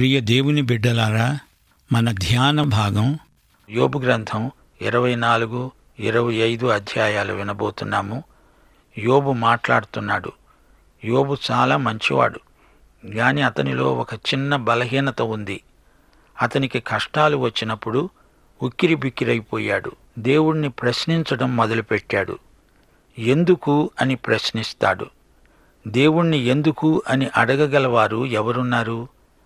ప్రియ దేవుని బిడ్డలారా మన ధ్యాన భాగం యోబు గ్రంథం ఇరవై నాలుగు ఇరవై ఐదు అధ్యాయాలు వినబోతున్నాము యోబు మాట్లాడుతున్నాడు యోబు చాలా మంచివాడు గాని అతనిలో ఒక చిన్న బలహీనత ఉంది అతనికి కష్టాలు వచ్చినప్పుడు ఉక్కిరి బిక్కిరైపోయాడు దేవుణ్ణి ప్రశ్నించడం మొదలుపెట్టాడు ఎందుకు అని ప్రశ్నిస్తాడు దేవుణ్ణి ఎందుకు అని అడగగలవారు ఎవరున్నారు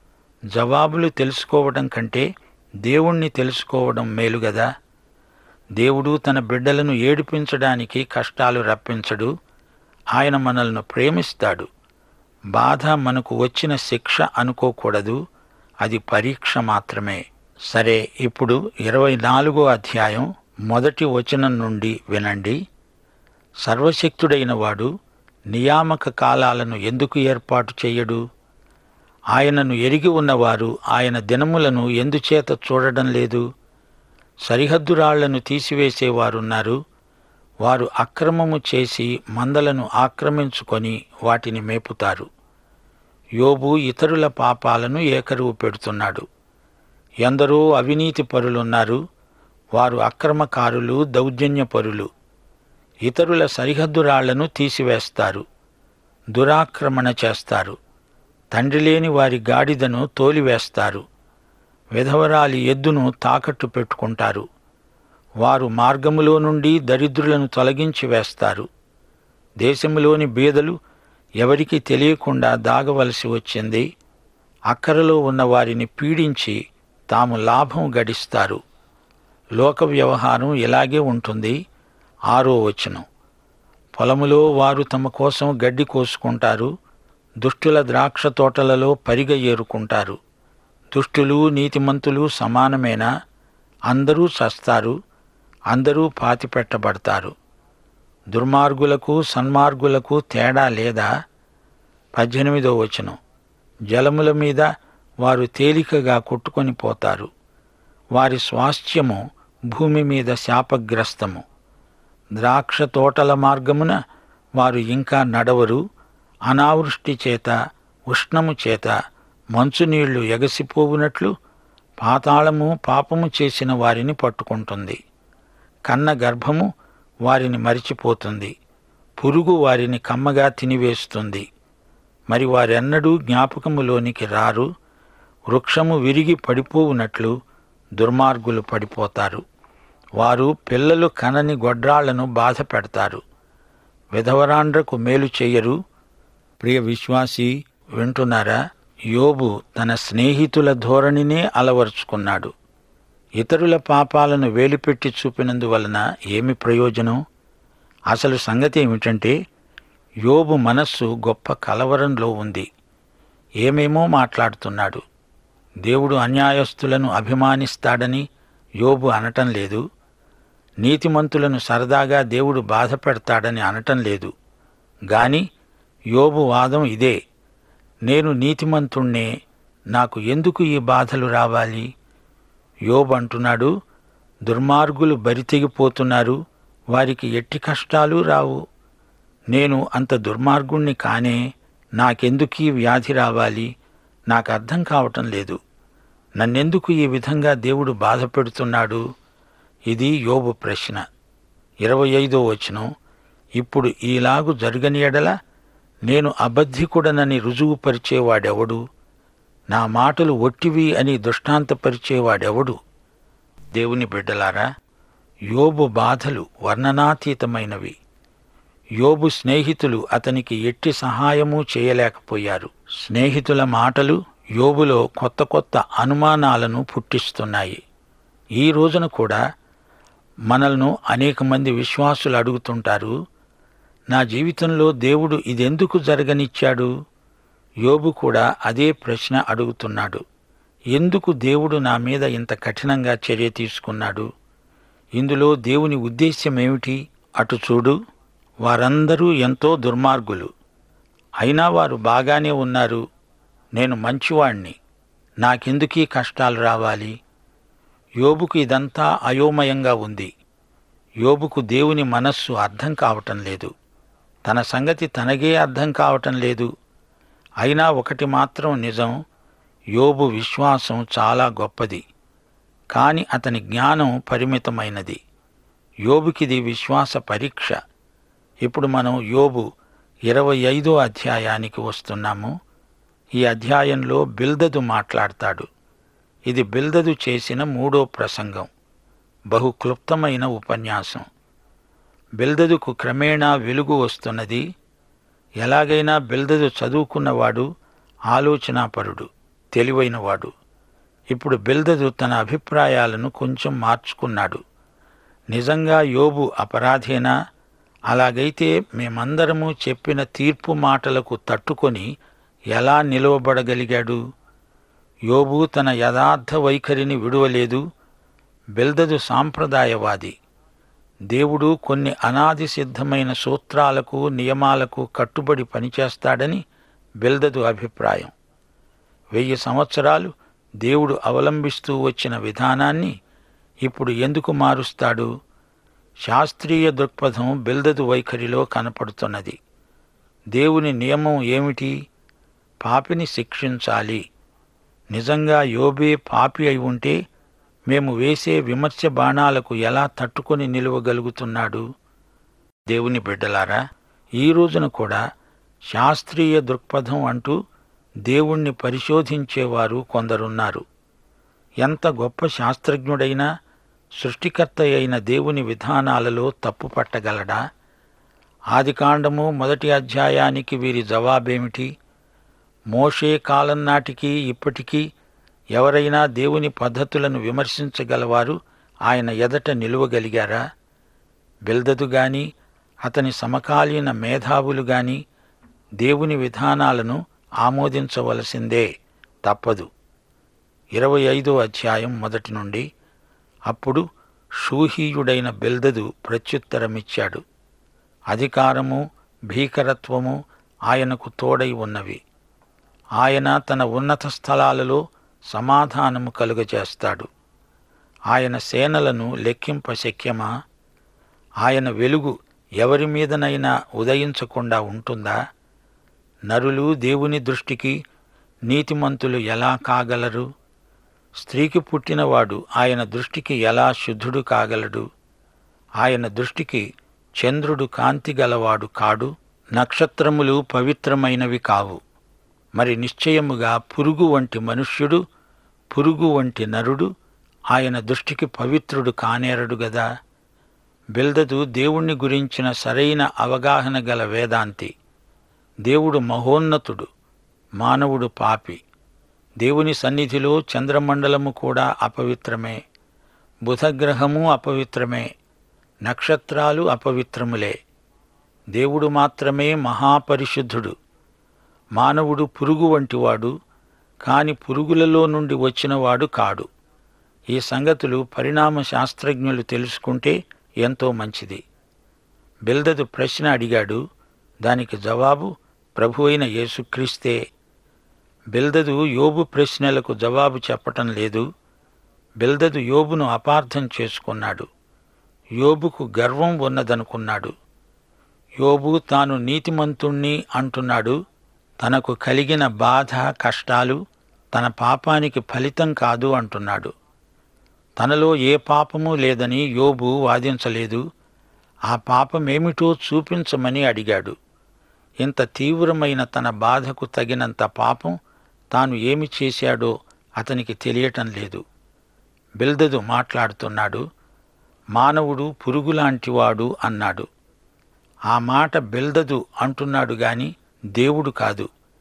జవాబులు తెలుసుకోవడం కంటే దేవుణ్ణి తెలుసుకోవడం మేలు గదా దేవుడు తన బిడ్డలను ఏడిపించడానికి కష్టాలు రప్పించడు ఆయన మనల్ని ప్రేమిస్తాడు బాధ మనకు వచ్చిన శిక్ష అనుకోకూడదు అది పరీక్ష మాత్రమే సరే ఇప్పుడు ఇరవై నాలుగో అధ్యాయం మొదటి వచనం నుండి వినండి సర్వశక్తుడైన వాడు నియామక కాలాలను ఎందుకు ఏర్పాటు చేయడు ఆయనను ఎరిగి ఉన్నవారు ఆయన దినములను ఎందుచేత చూడడం లేదు సరిహద్దు రాళ్లను తీసివేసేవారున్నారు వారు అక్రమము చేసి మందలను ఆక్రమించుకొని వాటిని మేపుతారు యోబు ఇతరుల పాపాలను ఏకరువు పెడుతున్నాడు ఎందరో అవినీతి పరులున్నారు వారు అక్రమకారులు దౌర్జన్యపరులు ఇతరుల సరిహద్దు రాళ్లను తీసివేస్తారు దురాక్రమణ చేస్తారు తండ్రి లేని వారి గాడిదను తోలివేస్తారు విధవరాలి ఎద్దును తాకట్టు పెట్టుకుంటారు వారు మార్గములో నుండి దరిద్రులను తొలగించి వేస్తారు దేశములోని బీదలు ఎవరికి తెలియకుండా దాగవలసి వచ్చింది అక్కరలో ఉన్న వారిని పీడించి తాము లాభం గడిస్తారు లోక వ్యవహారం ఇలాగే ఉంటుంది ఆరో వచనం పొలములో వారు తమ కోసం గడ్డి కోసుకుంటారు దుష్టుల ద్రాక్ష తోటలలో పరిగ ఏరుకుంటారు దుష్టులు నీతిమంతులు సమానమేనా అందరూ చస్తారు అందరూ పాతిపెట్టబడతారు దుర్మార్గులకు సన్మార్గులకు తేడా లేదా పద్దెనిమిదో వచనం జలముల మీద వారు తేలికగా కొట్టుకొని పోతారు వారి స్వాస్థ్యము భూమి మీద శాపగ్రస్తము ద్రాక్ష తోటల మార్గమున వారు ఇంకా నడవరు అనావృష్టి చేత ఉష్ణము చేత మంచునీళ్లు ఎగసిపోవునట్లు పాతాళము పాపము చేసిన వారిని పట్టుకుంటుంది కన్న గర్భము వారిని మరిచిపోతుంది పురుగు వారిని కమ్మగా తినివేస్తుంది మరి వారెన్నడూ జ్ఞాపకములోనికి రారు వృక్షము విరిగి పడిపోవునట్లు దుర్మార్గులు పడిపోతారు వారు పిల్లలు కనని గొడ్రాళ్లను బాధ పెడతారు విధవరాండ్రకు మేలు చెయ్యరు ప్రియ విశ్వాసి వింటున్నారా యోబు తన స్నేహితుల ధోరణినే అలవరుచుకున్నాడు ఇతరుల పాపాలను వేలిపెట్టి చూపినందువలన ఏమి ప్రయోజనం అసలు సంగతి ఏమిటంటే యోబు మనస్సు గొప్ప కలవరంలో ఉంది ఏమేమో మాట్లాడుతున్నాడు దేవుడు అన్యాయస్తులను అభిమానిస్తాడని యోబు అనటం లేదు నీతిమంతులను సరదాగా దేవుడు బాధ పెడతాడని అనటం లేదు గాని యోబు వాదం ఇదే నేను నీతిమంతుణ్ణే నాకు ఎందుకు ఈ బాధలు రావాలి యోబు అంటున్నాడు దుర్మార్గులు బరితెగిపోతున్నారు వారికి ఎట్టి కష్టాలు రావు నేను అంత దుర్మార్గుణ్ణి కానే నాకెందుకీ వ్యాధి రావాలి నాకు అర్థం కావటం లేదు నన్నెందుకు ఈ విధంగా దేవుడు బాధ పెడుతున్నాడు ఇది యోబు ప్రశ్న ఇరవై ఐదో వచనం ఇప్పుడు ఈలాగు జరగని ఎడల నేను అబద్ధికుడనని రుజువుపరిచేవాడెవడు నా మాటలు ఒట్టివి అని దృష్టాంతపరిచేవాడెవడు దేవుని బిడ్డలారా యోబు బాధలు వర్ణనాతీతమైనవి యోబు స్నేహితులు అతనికి ఎట్టి సహాయమూ చేయలేకపోయారు స్నేహితుల మాటలు యోబులో కొత్త కొత్త అనుమానాలను పుట్టిస్తున్నాయి ఈ రోజున కూడా మనల్ని అనేక మంది విశ్వాసులు అడుగుతుంటారు నా జీవితంలో దేవుడు ఇదెందుకు జరగనిచ్చాడు యోబు కూడా అదే ప్రశ్న అడుగుతున్నాడు ఎందుకు దేవుడు నా మీద ఇంత కఠినంగా చర్య తీసుకున్నాడు ఇందులో దేవుని ఉద్దేశ్యం ఏమిటి అటు చూడు వారందరూ ఎంతో దుర్మార్గులు అయినా వారు బాగానే ఉన్నారు నేను మంచివాణ్ణి నాకెందుకీ కష్టాలు రావాలి యోబుకు ఇదంతా అయోమయంగా ఉంది యోబుకు దేవుని మనస్సు అర్థం కావటం లేదు తన సంగతి తనగే అర్థం కావటం లేదు అయినా ఒకటి మాత్రం నిజం యోబు విశ్వాసం చాలా గొప్పది కాని అతని జ్ఞానం పరిమితమైనది యోబుకిది విశ్వాస పరీక్ష ఇప్పుడు మనం యోబు ఇరవై ఐదో అధ్యాయానికి వస్తున్నాము ఈ అధ్యాయంలో బిల్దదు మాట్లాడతాడు ఇది బిల్దదు చేసిన మూడో ప్రసంగం బహు క్లుప్తమైన ఉపన్యాసం బిల్దదుకు క్రమేణా వెలుగు వస్తున్నది ఎలాగైనా బిల్దదు చదువుకున్నవాడు ఆలోచనాపరుడు తెలివైనవాడు ఇప్పుడు బిల్దదు తన అభిప్రాయాలను కొంచెం మార్చుకున్నాడు నిజంగా యోబు అపరాధేనా అలాగైతే మేమందరము చెప్పిన తీర్పు మాటలకు తట్టుకొని ఎలా నిలవబడగలిగాడు యోబు తన యథార్థ వైఖరిని విడువలేదు బెల్దదు సాంప్రదాయవాది దేవుడు కొన్ని అనాది సిద్ధమైన సూత్రాలకు నియమాలకు కట్టుబడి పనిచేస్తాడని బెల్దదు అభిప్రాయం వెయ్యి సంవత్సరాలు దేవుడు అవలంబిస్తూ వచ్చిన విధానాన్ని ఇప్పుడు ఎందుకు మారుస్తాడు శాస్త్రీయ దృక్పథం బెల్దదు వైఖరిలో కనపడుతున్నది దేవుని నియమం ఏమిటి పాపిని శిక్షించాలి నిజంగా యోబే పాపి అయి ఉంటే మేము వేసే విమర్శ బాణాలకు ఎలా తట్టుకొని నిలువగలుగుతున్నాడు దేవుని బిడ్డలారా ఈ రోజున కూడా శాస్త్రీయ దృక్పథం అంటూ దేవుణ్ణి పరిశోధించేవారు కొందరున్నారు ఎంత గొప్ప శాస్త్రజ్ఞుడైనా సృష్టికర్త అయిన దేవుని విధానాలలో తప్పు పట్టగలడా ఆదికాండము మొదటి అధ్యాయానికి వీరి జవాబేమిటి మోషే కాలం నాటికి ఇప్పటికీ ఎవరైనా దేవుని పద్ధతులను విమర్శించగలవారు ఆయన ఎదట నిలువగలిగారా బెల్దదు గాని అతని సమకాలీన మేధావులు గాని దేవుని విధానాలను ఆమోదించవలసిందే తప్పదు ఇరవై ఐదో అధ్యాయం మొదటి నుండి అప్పుడు షూహీయుడైన బెల్దదు ప్రత్యుత్తరమిచ్చాడు అధికారము భీకరత్వము ఆయనకు తోడై ఉన్నవి ఆయన తన ఉన్నత స్థలాలలో సమాధానము కలుగజేస్తాడు ఆయన సేనలను లెక్కింప శక్యమా ఆయన వెలుగు ఎవరి మీదనైనా ఉదయించకుండా ఉంటుందా నరులు దేవుని దృష్టికి నీతిమంతులు ఎలా కాగలరు స్త్రీకి పుట్టినవాడు ఆయన దృష్టికి ఎలా శుద్ధుడు కాగలడు ఆయన దృష్టికి చంద్రుడు కాంతి గలవాడు కాడు నక్షత్రములు పవిత్రమైనవి కావు మరి నిశ్చయముగా పురుగు వంటి మనుష్యుడు పురుగు వంటి నరుడు ఆయన దృష్టికి పవిత్రుడు కానేరడు గదా బిల్దదు దేవుణ్ణి గురించిన సరైన అవగాహన గల వేదాంతి దేవుడు మహోన్నతుడు మానవుడు పాపి దేవుని సన్నిధిలో చంద్రమండలము కూడా అపవిత్రమే బుధగ్రహము అపవిత్రమే నక్షత్రాలు అపవిత్రములే దేవుడు మాత్రమే మహాపరిశుద్ధుడు మానవుడు పురుగు వంటివాడు కాని పురుగులలో నుండి వచ్చినవాడు కాడు ఈ సంగతులు పరిణామ శాస్త్రజ్ఞులు తెలుసుకుంటే ఎంతో మంచిది బిల్దదు ప్రశ్న అడిగాడు దానికి జవాబు ప్రభు అయిన యేసుక్రీస్తే బిల్దదు యోబు ప్రశ్నలకు జవాబు చెప్పటం లేదు బిల్దదు యోబును అపార్థం చేసుకున్నాడు యోబుకు గర్వం ఉన్నదనుకున్నాడు యోబు తాను నీతిమంతుణ్ణి అంటున్నాడు తనకు కలిగిన బాధ కష్టాలు తన పాపానికి ఫలితం కాదు అంటున్నాడు తనలో ఏ పాపము లేదని యోబు వాదించలేదు ఆ పాపమేమిటో చూపించమని అడిగాడు ఇంత తీవ్రమైన తన బాధకు తగినంత పాపం తాను ఏమి చేశాడో అతనికి తెలియటం లేదు బిల్దదు మాట్లాడుతున్నాడు మానవుడు పురుగులాంటివాడు అన్నాడు ఆ మాట బిల్దదు అంటున్నాడు గాని దేవుడు కాదు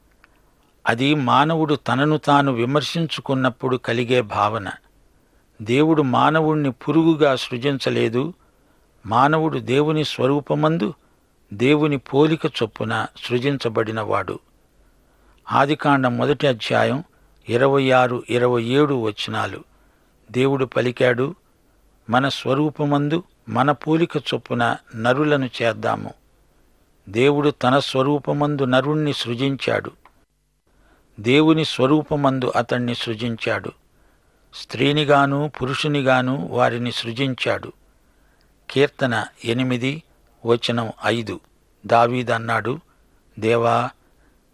అది మానవుడు తనను తాను విమర్శించుకున్నప్పుడు కలిగే భావన దేవుడు మానవుణ్ణి పురుగుగా సృజించలేదు మానవుడు దేవుని స్వరూపమందు దేవుని పోలిక చొప్పున సృజించబడినవాడు ఆదికాండం మొదటి అధ్యాయం ఇరవై ఆరు ఇరవై ఏడు వచనాలు దేవుడు పలికాడు మన స్వరూపమందు మన పోలిక చొప్పున నరులను చేద్దాము దేవుడు తన స్వరూపమందు నరుణ్ణి సృజించాడు దేవుని స్వరూపమందు అతణ్ణి సృజించాడు స్త్రీనిగాను పురుషునిగాను వారిని సృజించాడు కీర్తన ఎనిమిది వచనం ఐదు దావీదన్నాడు దేవా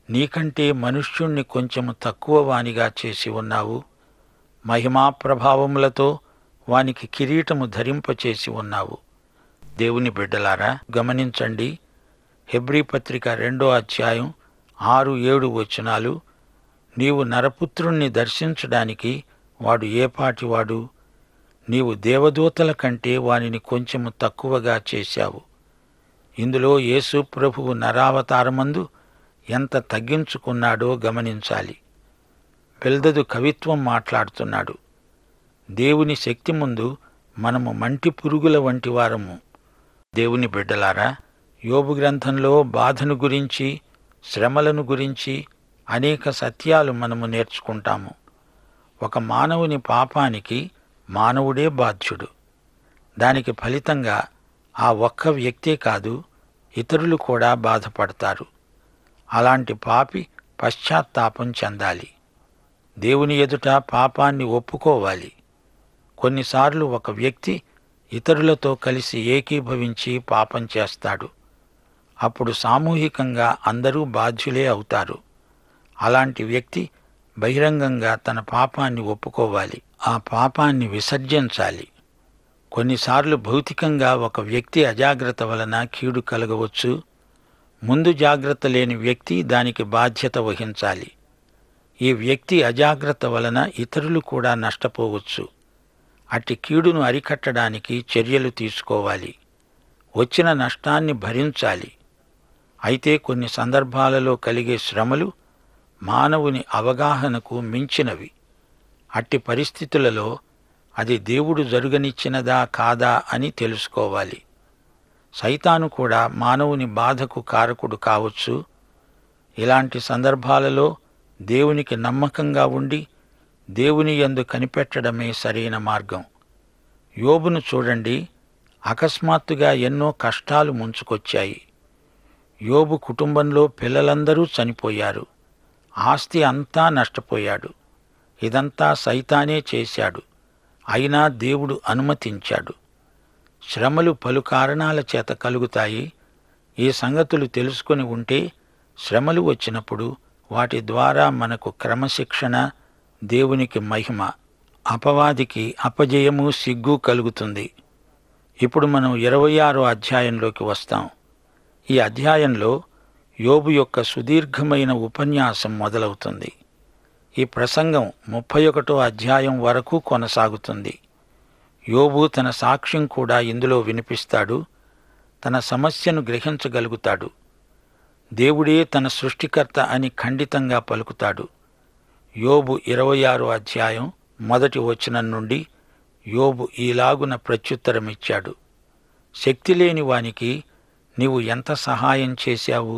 నీకంటే మనుష్యుణ్ణి కొంచెము తక్కువ వానిగా చేసి ఉన్నావు మహిమా ప్రభావములతో వానికి కిరీటము ధరింపచేసి ఉన్నావు దేవుని బిడ్డలారా గమనించండి హెబ్రీ పత్రిక రెండో అధ్యాయం ఆరు ఏడు వచనాలు నీవు నరపుత్రుణ్ణి దర్శించడానికి వాడు ఏపాటివాడు నీవు దేవదూతల కంటే వానిని కొంచెము తక్కువగా చేశావు ఇందులో యేసు ప్రభువు నరావతారమందు ఎంత తగ్గించుకున్నాడో గమనించాలి బెల్దదు కవిత్వం మాట్లాడుతున్నాడు దేవుని శక్తి ముందు మనము మంటి పురుగుల వంటి వారము దేవుని బిడ్డలారా యోబు గ్రంథంలో బాధను గురించి శ్రమలను గురించి అనేక సత్యాలు మనము నేర్చుకుంటాము ఒక మానవుని పాపానికి మానవుడే బాధ్యుడు దానికి ఫలితంగా ఆ ఒక్క వ్యక్తే కాదు ఇతరులు కూడా బాధపడతారు అలాంటి పాపి పశ్చాత్తాపం చెందాలి దేవుని ఎదుట పాపాన్ని ఒప్పుకోవాలి కొన్నిసార్లు ఒక వ్యక్తి ఇతరులతో కలిసి ఏకీభవించి పాపం చేస్తాడు అప్పుడు సామూహికంగా అందరూ బాధ్యులే అవుతారు అలాంటి వ్యక్తి బహిరంగంగా తన పాపాన్ని ఒప్పుకోవాలి ఆ పాపాన్ని విసర్జించాలి కొన్నిసార్లు భౌతికంగా ఒక వ్యక్తి అజాగ్రత్త వలన కీడు కలగవచ్చు ముందు జాగ్రత్త లేని వ్యక్తి దానికి బాధ్యత వహించాలి ఈ వ్యక్తి అజాగ్రత్త వలన ఇతరులు కూడా నష్టపోవచ్చు అట్టి కీడును అరికట్టడానికి చర్యలు తీసుకోవాలి వచ్చిన నష్టాన్ని భరించాలి అయితే కొన్ని సందర్భాలలో కలిగే శ్రమలు మానవుని అవగాహనకు మించినవి అట్టి పరిస్థితులలో అది దేవుడు జరుగనిచ్చినదా కాదా అని తెలుసుకోవాలి సైతాను కూడా మానవుని బాధకు కారకుడు కావచ్చు ఇలాంటి సందర్భాలలో దేవునికి నమ్మకంగా ఉండి దేవుని యందు కనిపెట్టడమే సరైన మార్గం యోబును చూడండి అకస్మాత్తుగా ఎన్నో కష్టాలు ముంచుకొచ్చాయి యోబు కుటుంబంలో పిల్లలందరూ చనిపోయారు ఆస్తి అంతా నష్టపోయాడు ఇదంతా సైతానే చేశాడు అయినా దేవుడు అనుమతించాడు శ్రమలు పలు కారణాల చేత కలుగుతాయి ఈ సంగతులు తెలుసుకొని ఉంటే శ్రమలు వచ్చినప్పుడు వాటి ద్వారా మనకు క్రమశిక్షణ దేవునికి మహిమ అపవాదికి అపజయము సిగ్గు కలుగుతుంది ఇప్పుడు మనం ఇరవై ఆరో అధ్యాయంలోకి వస్తాం ఈ అధ్యాయంలో యోబు యొక్క సుదీర్ఘమైన ఉపన్యాసం మొదలవుతుంది ఈ ప్రసంగం ముప్పై ఒకటో అధ్యాయం వరకు కొనసాగుతుంది యోబు తన సాక్ష్యం కూడా ఇందులో వినిపిస్తాడు తన సమస్యను గ్రహించగలుగుతాడు దేవుడే తన సృష్టికర్త అని ఖండితంగా పలుకుతాడు యోబు ఇరవై ఆరో అధ్యాయం మొదటి వచనం నుండి యోబు ఈలాగున ప్రత్యుత్తరమిచ్చాడు శక్తి లేని వానికి నీవు ఎంత సహాయం చేశావు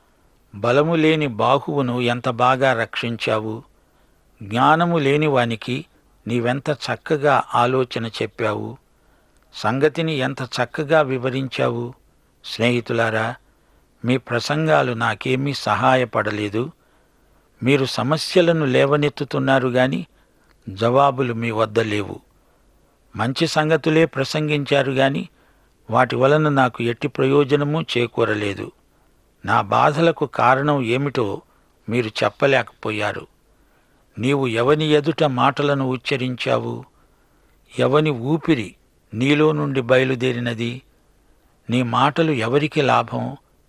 బలము లేని బాహువును ఎంత బాగా రక్షించావు జ్ఞానము లేని వానికి నీవెంత చక్కగా ఆలోచన చెప్పావు సంగతిని ఎంత చక్కగా వివరించావు స్నేహితులారా మీ ప్రసంగాలు నాకేమీ సహాయపడలేదు మీరు సమస్యలను లేవనెత్తుతున్నారు గాని జవాబులు మీ వద్ద లేవు మంచి సంగతులే ప్రసంగించారు గాని వాటి వలన నాకు ఎట్టి ప్రయోజనము చేకూరలేదు నా బాధలకు కారణం ఏమిటో మీరు చెప్పలేకపోయారు నీవు ఎవని ఎదుట మాటలను ఉచ్చరించావు ఎవని ఊపిరి నీలో నుండి బయలుదేరినది నీ మాటలు ఎవరికి లాభం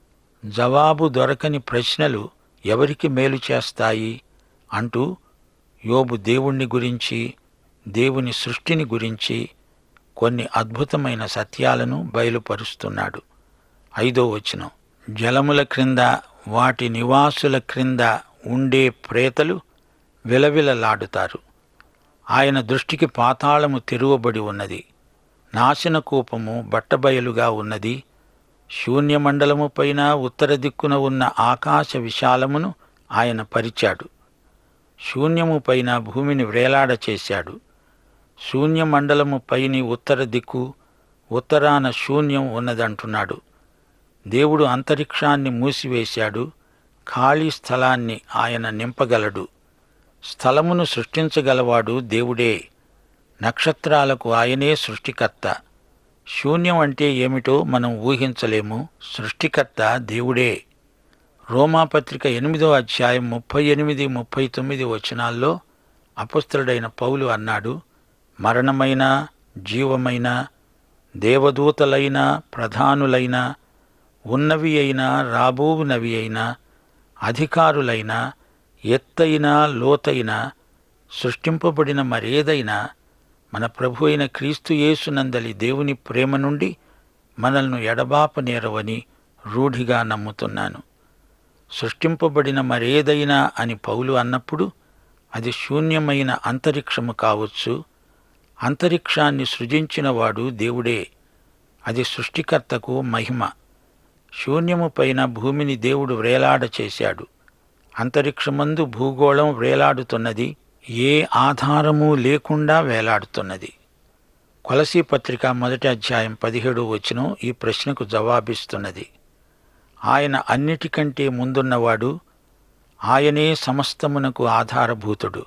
జవాబు దొరకని ప్రశ్నలు ఎవరికి మేలు చేస్తాయి అంటూ యోబు దేవుణ్ణి గురించి దేవుని సృష్టిని గురించి కొన్ని అద్భుతమైన సత్యాలను బయలుపరుస్తున్నాడు ఐదో వచనం జలముల క్రింద వాటి నివాసుల క్రింద ఉండే ప్రేతలు విలవిలలాడుతారు ఆయన దృష్టికి పాతాళము తెరువబడి ఉన్నది నాశన కూపము బట్టబయలుగా ఉన్నది శూన్యమండలము పైన ఉత్తర దిక్కున ఉన్న ఆకాశ విశాలమును ఆయన పరిచాడు శూన్యము పైన భూమిని వ్రేలాడ చేశాడు శూన్యమండలము పైని ఉత్తర దిక్కు ఉత్తరాన శూన్యం ఉన్నదంటున్నాడు దేవుడు అంతరిక్షాన్ని మూసివేశాడు ఖాళీ స్థలాన్ని ఆయన నింపగలడు స్థలమును సృష్టించగలవాడు దేవుడే నక్షత్రాలకు ఆయనే సృష్టికర్త శూన్యం అంటే ఏమిటో మనం ఊహించలేము సృష్టికర్త దేవుడే రోమాపత్రిక ఎనిమిదో అధ్యాయం ముప్పై ఎనిమిది ముప్పై తొమ్మిది వచనాల్లో అపస్తుడైన పౌలు అన్నాడు మరణమైన జీవమైన దేవదూతలైన ప్రధానులైన ఉన్నవి అయినా రాబోవునవి అయినా అధికారులైన ఎత్తైన లోతైన సృష్టింపబడిన మరేదైనా మన ప్రభు అయిన క్రీస్తు యేసునందలి దేవుని ప్రేమ నుండి మనల్ని ఎడబాపనేరవని రూఢిగా నమ్ముతున్నాను సృష్టింపబడిన మరేదైనా అని పౌలు అన్నప్పుడు అది శూన్యమైన అంతరిక్షము కావచ్చు అంతరిక్షాన్ని సృజించినవాడు దేవుడే అది సృష్టికర్తకు మహిమ శూన్యము పైన భూమిని దేవుడు వ్రేలాడ చేశాడు అంతరిక్షమందు భూగోళం వ్రేలాడుతున్నది ఏ ఆధారము లేకుండా వేలాడుతున్నది కొలసీ పత్రిక మొదటి అధ్యాయం పదిహేడు వచనం ఈ ప్రశ్నకు జవాబిస్తున్నది ఆయన అన్నిటికంటే ముందున్నవాడు ఆయనే సమస్తమునకు ఆధారభూతుడు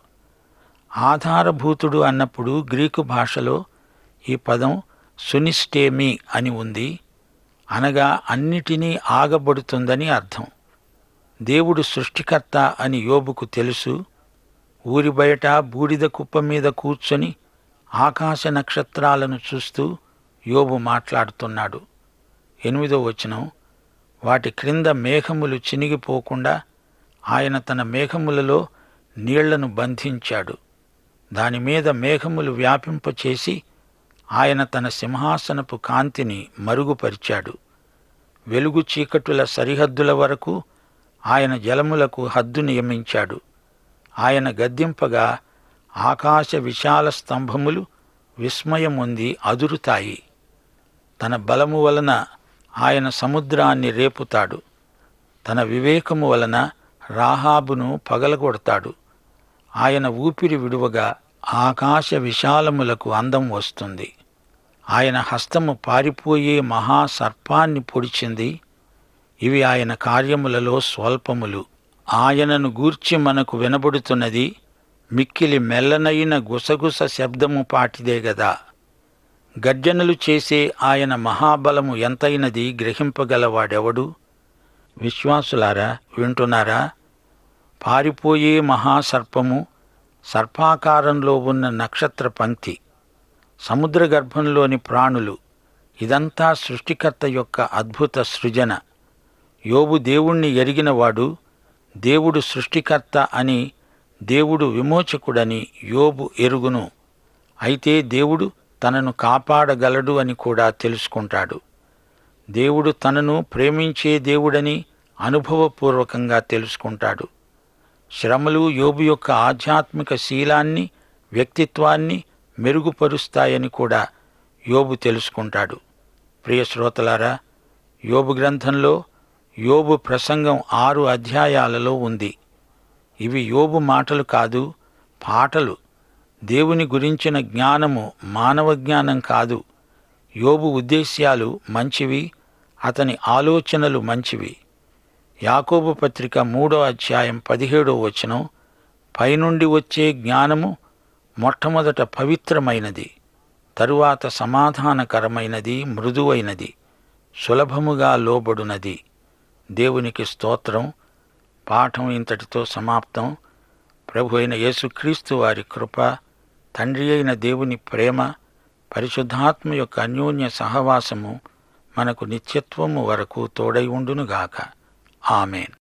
ఆధారభూతుడు అన్నప్పుడు గ్రీకు భాషలో ఈ పదం సునిస్టేమి అని ఉంది అనగా అన్నిటినీ ఆగబడుతుందని అర్థం దేవుడు సృష్టికర్త అని యోబుకు తెలుసు ఊరి బయట బూడిద కుప్ప మీద కూర్చొని ఆకాశ నక్షత్రాలను చూస్తూ యోబు మాట్లాడుతున్నాడు ఎనిమిదో వచనం వాటి క్రింద మేఘములు చినిగిపోకుండా ఆయన తన మేఘములలో నీళ్లను బంధించాడు దానిమీద మేఘములు వ్యాపింపచేసి ఆయన తన సింహాసనపు కాంతిని మరుగుపరిచాడు వెలుగు చీకటుల సరిహద్దుల వరకు ఆయన జలములకు హద్దు నియమించాడు ఆయన గద్దింపగా ఆకాశ విశాల స్తంభములు విస్మయముంది అదురుతాయి తన బలము వలన ఆయన సముద్రాన్ని రేపుతాడు తన వివేకము వలన రాహాబును పగలగొడతాడు ఆయన ఊపిరి విడువగా ఆకాశ విశాలములకు అందం వస్తుంది ఆయన హస్తము పారిపోయే మహాసర్పాన్ని పొడిచింది ఇవి ఆయన కార్యములలో స్వల్పములు ఆయనను గూర్చి మనకు వినబడుతున్నది మిక్కిలి మెల్లనైన గుసగుస శబ్దము పాటిదే గదా గర్జనలు చేసే ఆయన మహాబలము ఎంతైనది గ్రహింపగలవాడెవడు విశ్వాసులారా వింటున్నారా పారిపోయే మహాసర్పము సర్పాకారంలో ఉన్న నక్షత్ర పంక్తి సముద్ర గర్భంలోని ప్రాణులు ఇదంతా సృష్టికర్త యొక్క అద్భుత సృజన యోబు దేవుణ్ణి ఎరిగినవాడు దేవుడు సృష్టికర్త అని దేవుడు విమోచకుడని యోబు ఎరుగును అయితే దేవుడు తనను కాపాడగలడు అని కూడా తెలుసుకుంటాడు దేవుడు తనను ప్రేమించే దేవుడని అనుభవపూర్వకంగా తెలుసుకుంటాడు శ్రమలు యోబు యొక్క ఆధ్యాత్మిక శీలాన్ని వ్యక్తిత్వాన్ని మెరుగుపరుస్తాయని కూడా యోబు తెలుసుకుంటాడు ప్రియ శ్రోతలారా యోబు గ్రంథంలో యోబు ప్రసంగం ఆరు అధ్యాయాలలో ఉంది ఇవి యోబు మాటలు కాదు పాటలు దేవుని గురించిన జ్ఞానము మానవ జ్ఞానం కాదు యోబు ఉద్దేశ్యాలు మంచివి అతని ఆలోచనలు మంచివి యాకోబు పత్రిక మూడో అధ్యాయం పదిహేడో వచనం పైనుండి వచ్చే జ్ఞానము మొట్టమొదట పవిత్రమైనది తరువాత సమాధానకరమైనది మృదువైనది సులభముగా లోబడునది దేవునికి స్తోత్రం పాఠం ఇంతటితో సమాప్తం ప్రభు అయిన యేసుక్రీస్తు వారి కృప తండ్రి అయిన దేవుని ప్రేమ పరిశుద్ధాత్మ యొక్క అన్యోన్య సహవాసము మనకు నిత్యత్వము వరకు తోడై ఉండునుగాక ఆమెన్